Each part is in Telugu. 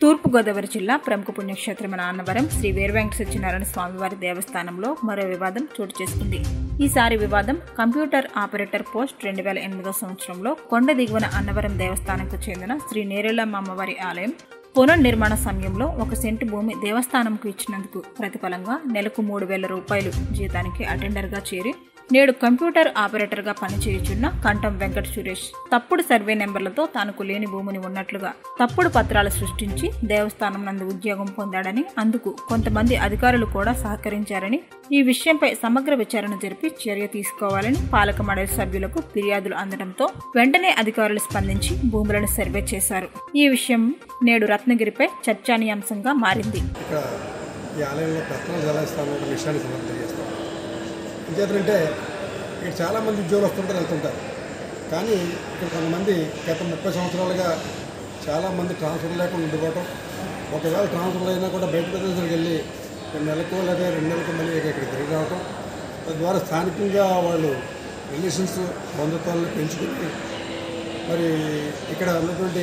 తూర్పుగోదావరి జిల్లా ప్రముఖ పుణ్యక్షేత్రమైన అన్నవరం శ్రీ వీరవెంకట సత్యనారాయణ స్వామివారి దేవస్థానంలో మరో వివాదం చోటు చేసుకుంది ఈసారి వివాదం కంప్యూటర్ ఆపరేటర్ పోస్ట్ రెండు వేల ఎనిమిదో సంవత్సరంలో కొండ దిగువన అన్నవరం దేవస్థానంకు చెందిన శ్రీ నేరేలమ్మ అమ్మవారి ఆలయం పునర్నిర్మాణ సమయంలో ఒక సెంటు భూమి దేవస్థానంకు ఇచ్చినందుకు ప్రతిఫలంగా నెలకు మూడు వేల రూపాయలు జీతానికి అటెండర్గా చేరి నేడు కంప్యూటర్ ఆపరేటర్గా పనిచేయుచున్న కంఠం వెంకట సురేష్ తప్పుడు సర్వే నెంబర్లతో తనకు లేని భూమిని ఉన్నట్లుగా తప్పుడు పత్రాలు సృష్టించి దేవస్థానం నందు ఉద్యోగం పొందాడని అందుకు కొంతమంది అధికారులు కూడా సహకరించారని ఈ విషయంపై సమగ్ర విచారణ జరిపి చర్య తీసుకోవాలని పాలక మండలి సభ్యులకు ఫిర్యాదులు అందడంతో వెంటనే అధికారులు స్పందించి భూములను సర్వే చేశారు ఈ విషయం నేడు రత్నగిరిపై చర్చానీయాంశంగా మారింది ఇక్కడ ఈ ఆలయంలో ప్రశ్నలు జలాస్థానం ఒక విషయాన్ని సమర్థం చేస్తాం ఇంకేంటంటే ఇక్కడ చాలామంది ఉద్యోగులు వస్తుంటారు వెళ్తుంటారు కానీ ఇక్కడ కొంతమంది గత ముప్పై సంవత్సరాలుగా చాలామంది ట్రాన్స్ఫర్ లేకుండా ఉండిపోవటం ఒకవేళ ట్రాన్స్ఫర్ అయినా కూడా బయట ప్రదేశాలకు వెళ్ళి రెండు నెలలకు లేదా రెండు నెలలకు మళ్ళీ ఇక్కడ తిరిగి రావటం తద్వారా స్థానికంగా వాళ్ళు రిలేషన్స్ బంధుత్వాలను పెంచుకుని మరి ఇక్కడ ఉన్నటువంటి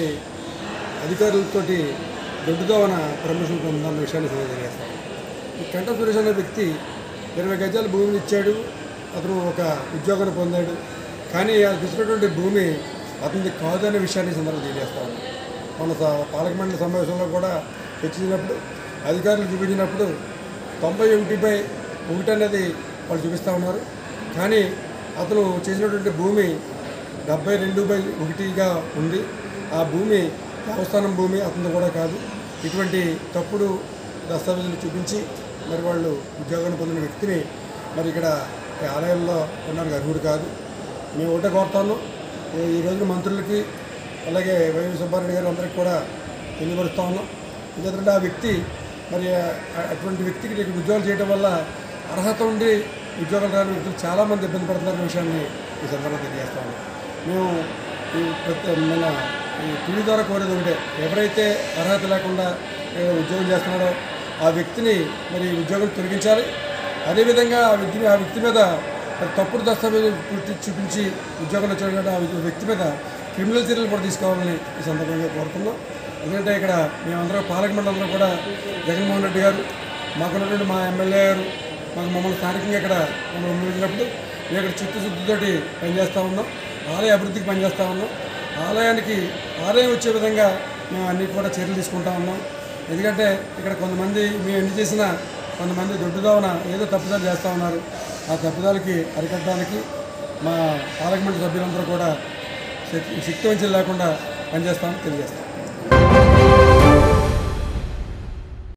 అధికారులతోటి దొడ్డుగా ఉన్న పర్మిషన్ పొందాలన్న విషయాన్ని సమాధానం చేస్తాం ఈ కంఠ సురేష్ అనే వ్యక్తి ఇరవై గజాల భూమిని ఇచ్చాడు అతను ఒక ఉద్యోగాన్ని పొందాడు కానీ అది ఇచ్చినటువంటి భూమి అతనిది కాదు అనే విషయాన్ని ఈ సందర్భంగా తెలియజేస్తాను మన స- పాలక మండలి సమావేశంలో కూడా చర్చించినప్పుడు అధికారులు చూపించినప్పుడు తొంభై ఒకటి బై ఒకటి అనేది వాళ్ళు చూపిస్తూ ఉన్నారు కానీ అతను చేసినటువంటి భూమి డెబ్బై రెండు బై ఒకటిగా ఉంది ఆ భూమి దేవస్థానం భూమి అతను కూడా కాదు ఇటువంటి తప్పుడు దస్తావేజులు చూపించి మరి వాళ్ళు ఉద్యోగాన్ని పొందిన వ్యక్తిని మరి ఇక్కడ ఈ ఆలయంలో ఉండడానికి అర్హుడు కాదు మేము ఒకటే కోరుతాను ఈ- ఈ రోజున మంత్రులకి అలాగే వైవి సుబ్బారెడ్డి గారు అందరికీ కూడా తెలియపరుస్తా ఉన్నాం ఎందుకంటే ఆ వ్యక్తి మరి ఆ- అటువంటి వ్యక్తికి ఇక్కడ ఉద్యోగాలు చేయడం వల్ల అర్హత ఉండి ఉద్యోగాలు రాని వ్యక్తులు చాలామంది ఇబ్బంది పడుతున్న విషయాన్ని ఈ సందర్భంగా తెలియజేస్తా ఉన్నాం మేము ఈ ప్రతి మన ఈ టీవీ ద్వారా కోరేది ఒకటే ఎవరైతే అర్హత లేకుండా ఏ, ఉద్యోగం చేస్తున్నాడో ఆ వ్యక్తిని మరి ఉద్యోగం తొలగించాలి అదేవిధంగా ఆ వ్యక్తి ఆ వ్యక్తి మీద మరి తప్పుడు దస్తావేజు పూర్తి చూపించి ఉద్యోగంలో వచ్చాడు ఆ వ్యక్తి మీద క్రిమినల్ చర్యలు కూడా తీసుకోవాలని ఈ సందర్భంగా కోరుతున్నాం ఎందుకంటే ఇక్కడ మేమందరం పాలక మండలంలో కూడా జగన్మోహన్ రెడ్డి గారు మాకున్నటువంటి మా ఎమ్మెల్యే గారు మాకు మమ్మల్ని స్థానికంగా ఇక్కడ మమ్మల్ని ఉండినప్పుడు మేము ఇక్కడ చిత్తశుద్ధితోటి పనిచేస్తూ ఉన్నాం ఆలయ అభివృద్ధికి పనిచేస్తూ ఉన్నాం ఆలయానికి ఆలయం వచ్చే విధంగా మేము అన్ని కూడా చర్యలు తీసుకుంటా ఉన్నాం ఎందుకంటే ఇక్కడ కొంతమంది మేము ఎన్ని చేసినా కొంతమంది దొడ్డుదావన ఏదో తప్పుదాలు చేస్తూ ఉన్నారు ఆ తప్పుదాలకి అరికట్టడానికి మా పాలక మండలి సభ్యులందరూ కూడా శక్తి శక్తి వంచన లేకుండా పనిచేస్తామని తెలియజేస్తాం